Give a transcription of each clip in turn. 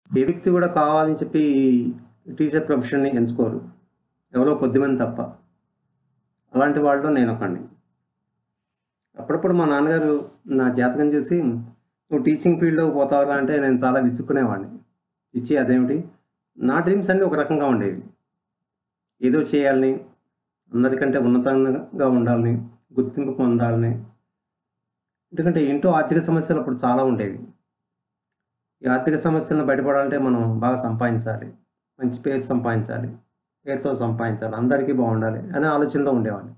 ఏ వ్యక్తి కూడా కావాలని చెప్పి టీచర్ ప్రొఫెషన్ని ఎంచుకోరు ఎవరో కొద్దిమంది తప్ప అలాంటి వాళ్ళు నేను ఒకండి అప్పుడప్పుడు మా నాన్నగారు నా జాతకం చూసి నువ్వు టీచింగ్ ఫీల్డ్లోకి పోతావరా అంటే నేను చాలా విసుక్కునేవాడిని ఇచ్చి అదేమిటి నా డ్రీమ్స్ అన్నీ ఒక రకంగా ఉండేవి ఏదో చేయాలని అందరికంటే ఉన్నతంగా ఉండాలని గుర్తింపు పొందాలని ఎందుకంటే ఇంట్లో ఆర్థిక సమస్యలు అప్పుడు చాలా ఉండేవి ఈ ఆర్థిక సమస్యలను బయటపడాలంటే మనం బాగా సంపాదించాలి మంచి పేరు సంపాదించాలి పేరుతో సంపాదించాలి అందరికీ బాగుండాలి అనే ఆలోచనలో ఉండేవాడిని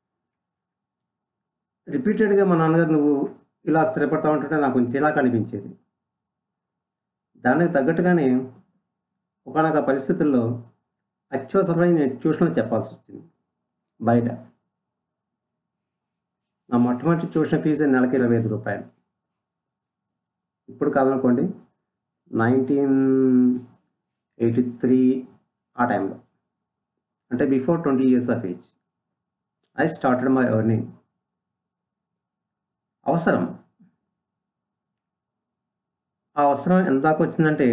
రిపీటెడ్గా మా నాన్నగారు నువ్వు ఇలా స్థిరపడతా ఉంటుంటే నాకు కొంచెం ఇలా కనిపించేది దానికి తగ్గట్టుగానే ఒకనొక పరిస్థితుల్లో అత్యవసరమైన నేను ట్యూషన్లు చెప్పాల్సి వచ్చింది బయట నా మొట్టమొదటి ట్యూషన్ ఫీజు నెలకి ఇరవై ఐదు రూపాయలు ఇప్పుడు కాదనుకోండి నైన్టీన్ ఎయిటీ త్రీ ఆ టైంలో అంటే before twenty years of age I started my earning అవసరం ఆ అవసరం ఎందాక వచ్చిందంటే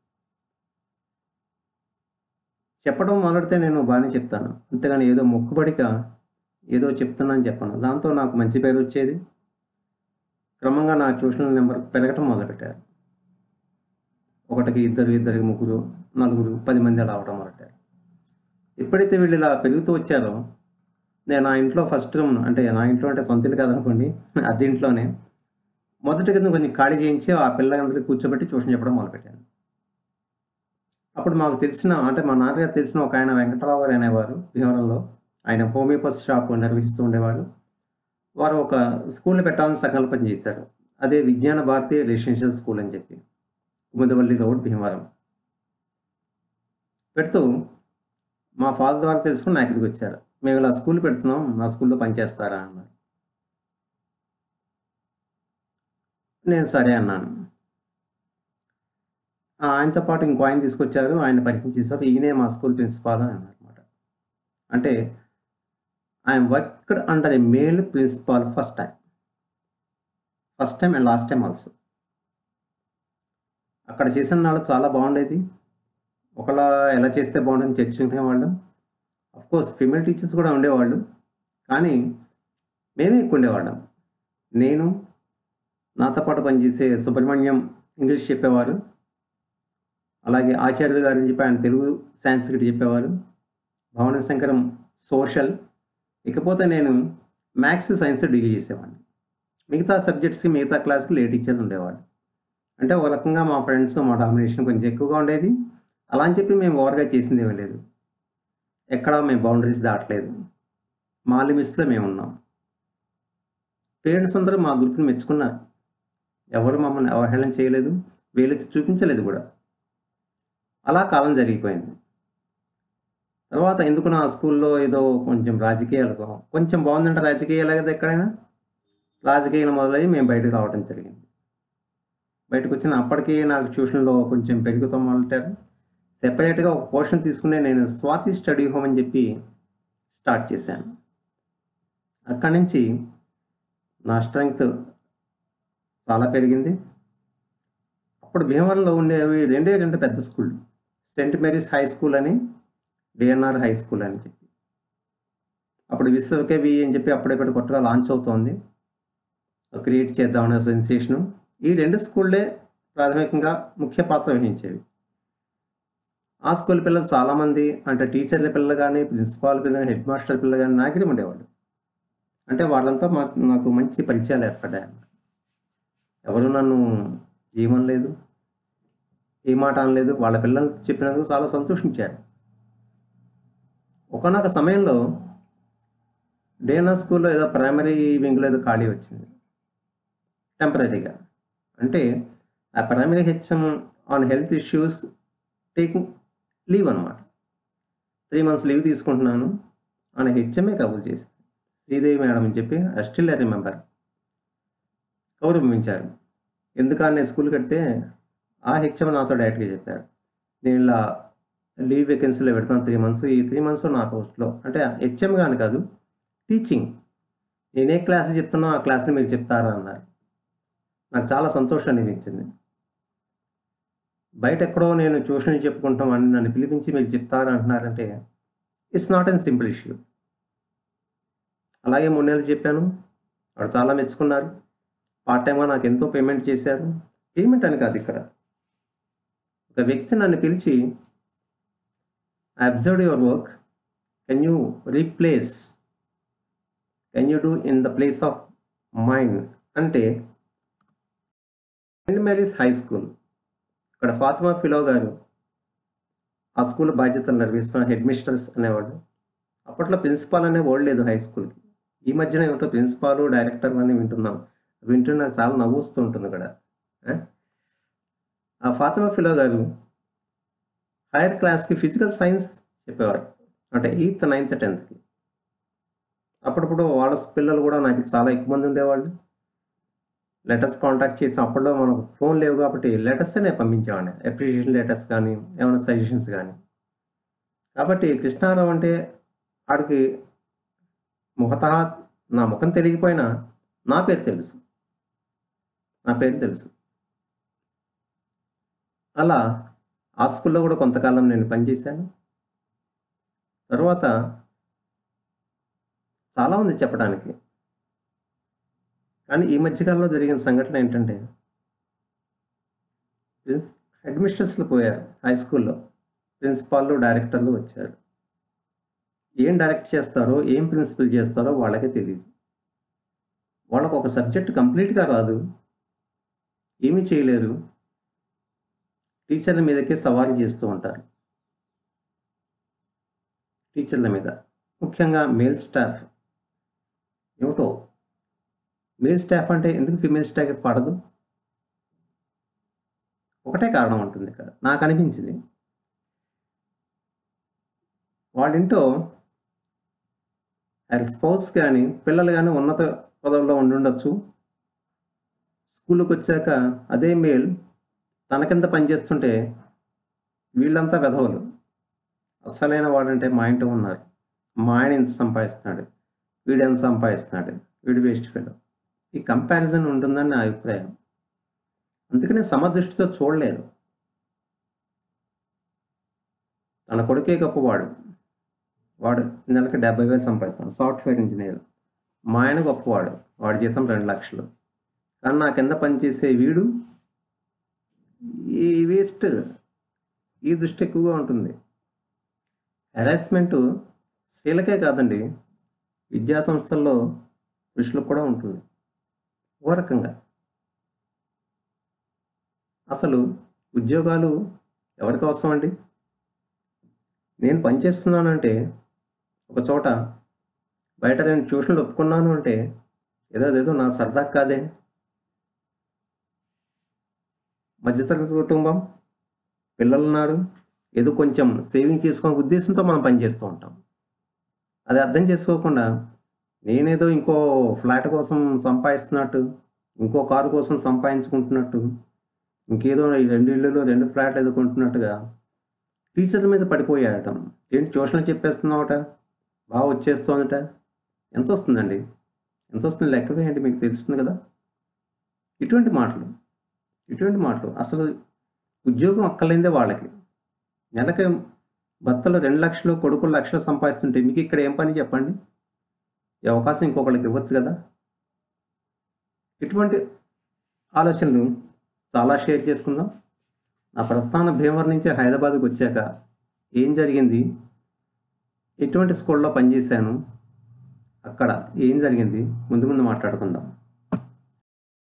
చెప్పడం మొదలెడితే నేను బాగానే చెప్తాను అంతేగాని ఏదో మొక్కుబడిక ఏదో చెప్తున్నాను చెప్పను దాంతో నాకు మంచి పేరు వచ్చేది క్రమంగా నా ట్యూషన్ నెంబర్ పెరగటం మొదలుపెట్టారు ఒకటికి ఇద్దరు ఇద్దరికి ముగ్గురు నలుగురు పది మంది అలా అవడం మొదలెట్టారు ఎప్పుడైతే వీళ్ళు ఇలా పెరుగుతూ వచ్చారో నేను నా ఇంట్లో ఫస్ట్ రూమ్ అంటే నా ఇంట్లో అంటే సొంత ఇల్లు కాదనుకోండి అద్దె ఇంట్లోనే మొదటి కింద కొంచెం ఖాళీ చేయించి ఆ పిల్లలందరికీ కూర్చోబెట్టి ట్యూషన్ చెప్పడం మొదలుపెట్టాను అప్పుడు మాకు తెలిసిన అంటే మా నాన్నగారు తెలిసిన ఒక ఆయన వెంకటరావు గారు అనేవారు భీమవరంలో ఆయన హోమియోపతి షాప్ నిర్వహిస్తూ ఉండేవారు వారు ఒక స్కూల్ని పెట్టాలని సంకల్పం చేశారు అదే విజ్ఞాన భారతి రెసిడెన్షియల్ స్కూల్ అని చెప్పి కుముదవల్లి రోడ్ భీమవరం పెడుతూ మా ఫాదర్ ద్వారా తెలుసుకుని నా దగ్గరికి వచ్చారు మేము ఇలా స్కూల్ పెడుతున్నాం నా స్కూల్లో పనిచేస్తారా అన్నారు నేను సరే అన్నాను ఆ, ఆయనతో పాటు ఇంకో ఆయన తీసుకొచ్చారు ఆయన పరిచయం చేశారు ఈయనే మా స్కూల్ ప్రిన్సిపాల్ అని అన్నమాట అంటే I'm worked under a male principal first time first time and last time also అక్కడ చేసిన నాళ్ళు చాలా బాగుండేది ఒకలా ఎలా చేస్తే బాగుంటుందని చర్చించుకునేవాళ్ళం కోర్స్ ఫిమేల్ టీచర్స్ కూడా ఉండేవాళ్ళు కానీ మేమే ఎక్కువ ఉండేవాళ్ళం నేను నాతో పాటు పనిచేసే సుబ్రహ్మణ్యం ఇంగ్లీష్ చెప్పేవారు అలాగే ఆచార్యులు గారు అని చెప్పి ఆయన తెలుగు సాంస్క్రిట్ చెప్పేవారు భవన శంకరం సోషల్ ఇకపోతే నేను మ్యాథ్స్ సైన్స్ డీల్ చేసేవాడిని మిగతా సబ్జెక్ట్స్కి మిగతా క్లాస్కి లే టీచర్లు ఉండేవాళ్ళు అంటే ఒక రకంగా మా ఫ్రెండ్స్ మా డామినేషన్ కొంచెం ఎక్కువగా ఉండేది అలా అని చెప్పి మేము ఓవర్గా చేసింది ఏమీ లేదు ఎక్కడ మేము బౌండరీస్ దాటలేదు మా లిమిట్స్లో మేము ఉన్నాం పేరెంట్స్ అందరూ మా గ్రూప్ని మెచ్చుకున్నారు ఎవరు మమ్మల్ని అవహేళన చేయలేదు వేలెత్తి చూపించలేదు కూడా అలా కాలం జరిగిపోయింది తర్వాత ఎందుకు నా స్కూల్లో ఏదో కొంచెం రాజకీయాలు కొంచెం బాగుందంటే రాజకీయాలు కదా ఎక్కడైనా రాజకీయాలు మొదలయ్యి మేము బయటకు రావడం జరిగింది బయటకు వచ్చిన అప్పటికి నాకు ట్యూషన్లో కొంచెం పెరుగుతాం మొదలెట్టారు సెపరేట్గా ఒక పోర్షన్ తీసుకునే నేను స్వాతి స్టడీ హోమ్ అని చెప్పి స్టార్ట్ చేశాను అక్కడి నుంచి నా స్ట్రెంగ్త్ చాలా పెరిగింది అప్పుడు భీమవరంలో ఉండేవి రెండే రెండు పెద్ద school Saint Mary's high school అని డిఎన్ఆర్ హై స్కూల్ అని చెప్పి అప్పుడు విశ్వకవి అని చెప్పి అప్పుడప్పుడు కొత్తగా లాంచ్ అవుతోంది క్రియేట్ చేద్దామనే సెన్సేషను ఈ రెండు స్కూళ్ళే ప్రాథమికంగా ముఖ్య పాత్ర వహించేవి ఆ స్కూల్ పిల్లలు చాలామంది అంటే టీచర్ల పిల్లలు కానీ ప్రిన్సిపాల్ పిల్లలు హెడ్ మాస్టర్ పిల్లలు కానీ నాగిరి ఉండేవాళ్ళు అంటే వాళ్ళంతా మాకు నాకు మంచి పరిచయాలు ఏర్పడ్డాయి అన్నమాట ఎవరు నన్ను ఏమనలేదు ఏ మాట అనలేదు వాళ్ళ పిల్లలు చెప్పినందుకు చాలా సంతోషించారు ఒకనొక సమయంలో డేనా స్కూల్లో ఏదో ప్రైమరీ వింగ్లో ఏదో ఖాళీ వచ్చింది టెంపరీగా అంటే ఆ primary HM on health issues taking leave అనమాట త్రీ మంత్స్ లీవ్ తీసుకుంటున్నాను అని హెచ్ఎంఏ కబుల్ చేసింది శ్రీదేవి మేడం అని చెప్పి ఐ స్టిల్ ఐ రిమెంబర్ గౌరవించారు ఎందుకని నేను స్కూల్ కడితే ఆ హెచ్ఎం నాతో డైరెక్ట్గా చెప్పారు నేను ఇలా లీవ్ వేకెన్సీలో పెడతాను త్రీ మంత్స్ ఈ త్రీ మంత్స్ నా పోస్ట్లో అంటే హెచ్ఎం కానీ కాదు టీచింగ్ నేను ఏ క్లాసులు చెప్తున్నా ఆ క్లాస్ని మీరు చెప్తారా అన్నారు నాకు చాలా సంతోషం అనిపించింది బయట ఎక్కడో నేను ట్యూషన్ చెప్పుకుంటాం అని నన్ను పిలిపించి మీరు చెప్తారు అంటున్నారంటే it's not an simple issue అలాగే మూడు నెలలు చెప్పాను వాడు చాలా మెచ్చుకున్నారు పార్ట్ టైంగా నాకు ఎంతో పేమెంట్ చేశారు పేమెంట్ అని కాదు ఇక్కడ ఒక వ్యక్తి నన్ను పిలిచి I observe your work can you replace can you do in the place of mine అంటే సెయింట్ మేరీస్ హై స్కూల్ ఇక్కడ ఫాతిమా ఫిలో గారు ఆ స్కూల్ బాధ్యతలు నిర్వహిస్తున్న హెడ్ మిస్టర్స్ అనేవాడు అప్పట్లో ప్రిన్సిపాల్ అనే వర్డ్ లేదు హై స్కూల్కి ఈ మధ్యన ఏమిటో ప్రిన్సిపాల్ డైరెక్టర్ అని వింటున్నాం వింటున్నా చాలా నవ్వుస్తూ ఉంటుంది ఇక్కడ ఆ? ఆ ఫాతిమా ఫిలో గారు హైయర్ క్లాస్కి ఫిజికల్ సైన్స్ చెప్పేవారు అంటే ఎయిత్ నైన్త్ టెన్త్కి అప్పుడప్పుడు వాళ్ళ పిల్లలు కూడా నాకు చాలా ఎక్కువ మంది ఉండేవాళ్ళు లెటర్స్ కాంటాక్ట్ చేసి అప్పట్లో మనకు ఫోన్ లేవు కాబట్టి లెటర్స్ నేను పంపించేవాడిని అప్రిషియేషన్ లెటర్స్ కానీ ఏమైనా సజెషన్స్ కానీ కాబట్టి కృష్ణారావు అంటే ఆడికి ముఖత నా ముఖం తెలియకపోయినా నా పేరు తెలుసు నా పేరు తెలుసు అలా ఆ స్కూల్లో కూడా కొంతకాలం నేను పనిచేశాను తర్వాత చాలా ఉంది చెప్పడానికి కానీ ఈ మధ్యకాలంలో జరిగిన సంఘటన ఏంటంటే ప్రిన్స్ హెడ్ మిస్టర్స్లు పోయారు హై స్కూల్లో ప్రిన్సిపాల్లు డైరెక్టర్లు వచ్చారు ఏం డైరెక్ట్ చేస్తారో ఏం ప్రిన్సిపల్ చేస్తారో వాళ్ళకే తెలియదు వాళ్ళకు ఒక సబ్జెక్ట్ కంప్లీట్గా రాదు ఏమీ చేయలేరు టీచర్ల మీదకే సవారీ చేస్తూ ఉంటారు టీచర్ల మీద ముఖ్యంగా మేల్ స్టాఫ్ ఏమిటో మేల్ స్టాఫ్ అంటే ఎందుకు ఫిమేల్ స్టాఫ్ పడదు ఒకటే కారణం ఉంటుంది ఇక్కడ నాకు అనిపించింది వాళ్ళింటో స్పౌస్ కానీ పిల్లలు కానీ ఉన్నత పదవుల్లో ఉండి ఉండొచ్చు స్కూల్కి వచ్చాక అదే మేల్ తన కింద పనిచేస్తుంటే వీళ్ళంతా వెధవలు అస్సలైన వాడంటే మా ఇంట్లో ఉన్నారు మా ఆయన ఎంత సంపాదిస్తున్నాడు వీడు ఎంత సంపాదిస్తున్నాడు వీడు వేస్ట్ ఫెలో ఈ కంపారిజన్ ఉంటుందని నా అభిప్రాయం అందుకనే సమదృష్టితో చూడలేరు తన కొడుకే గొప్పవాడు వాడు నెలకి డెబ్బై వేలు సంపాదిస్తాడు సాఫ్ట్వేర్ ఇంజనీర్ మా ఆయన గొప్పవాడు వాడి జీతం రెండు లక్షలు కానీ నా కింద పనిచేసే వీడు ఈ వేస్ట్ ఈ దృష్టి ఎక్కువగా ఉంటుంది హెరాస్మెంట్ స్త్రీలకే కాదండి విద్యా సంస్థల్లో పురుషులకు కూడా ఉంటుంది ఓ రకంగా అసలు ఉద్యోగాలు ఎవరికి అవసరం అండి నేను పనిచేస్తున్నానంటే ఒక చోట బయట నేను ట్యూషన్లు ఒప్పుకున్నాను అంటే ఏదో ఏదో నా సరదా కాదే మధ్యతరగతి కుటుంబం పిల్లలు ఉన్నారు ఏదో కొంచెం సేవింగ్ చేసుకునే ఉద్దేశంతో మనం పనిచేస్తూ ఉంటాం అది అర్థం చేసుకోకుండా నేనేదో ఇంకో ఫ్లాట్ కోసం సంపాదిస్తున్నట్టు ఇంకో కారు కోసం సంపాదించుకుంటున్నట్టు ఇంకేదో ఈ రెండు ఇళ్ళు రెండు ఫ్లాట్లు ఎదుర్కొంటున్నట్టుగా టీచర్ల మీద పడిపోయాడటం ఏంటి ట్యూషన్లు చెప్పేస్తున్నావట బాగా వచ్చేస్తోందట ఎంత వస్తుందండి ఎంత వస్తుంది లెక్క వేయండి మీకు తెలుస్తుంది కదా ఇటువంటి మాటలు ఇటువంటి మాటలు అసలు ఉద్యోగం అక్కర్లేదే వాళ్ళకి నెలకి భర్తలు రెండు లక్షలు కొడుకులు లక్షలు సంపాదిస్తుంటే మీకు ఇక్కడ ఏం పని చెప్పండి ఈ అవకాశం ఇంకొకళ్ళకి ఇవ్వచ్చు కదా ఇటువంటి ఆలోచనలు చాలా షేర్ చేసుకుందాం నా ప్రస్థానం భీమవరం నుంచి హైదరాబాద్కి వచ్చాక ఏం జరిగింది ఎటువంటి స్కూల్లో పనిచేశాను అక్కడ ఏం జరిగింది ముందు ముందు మాట్లాడుకుందాం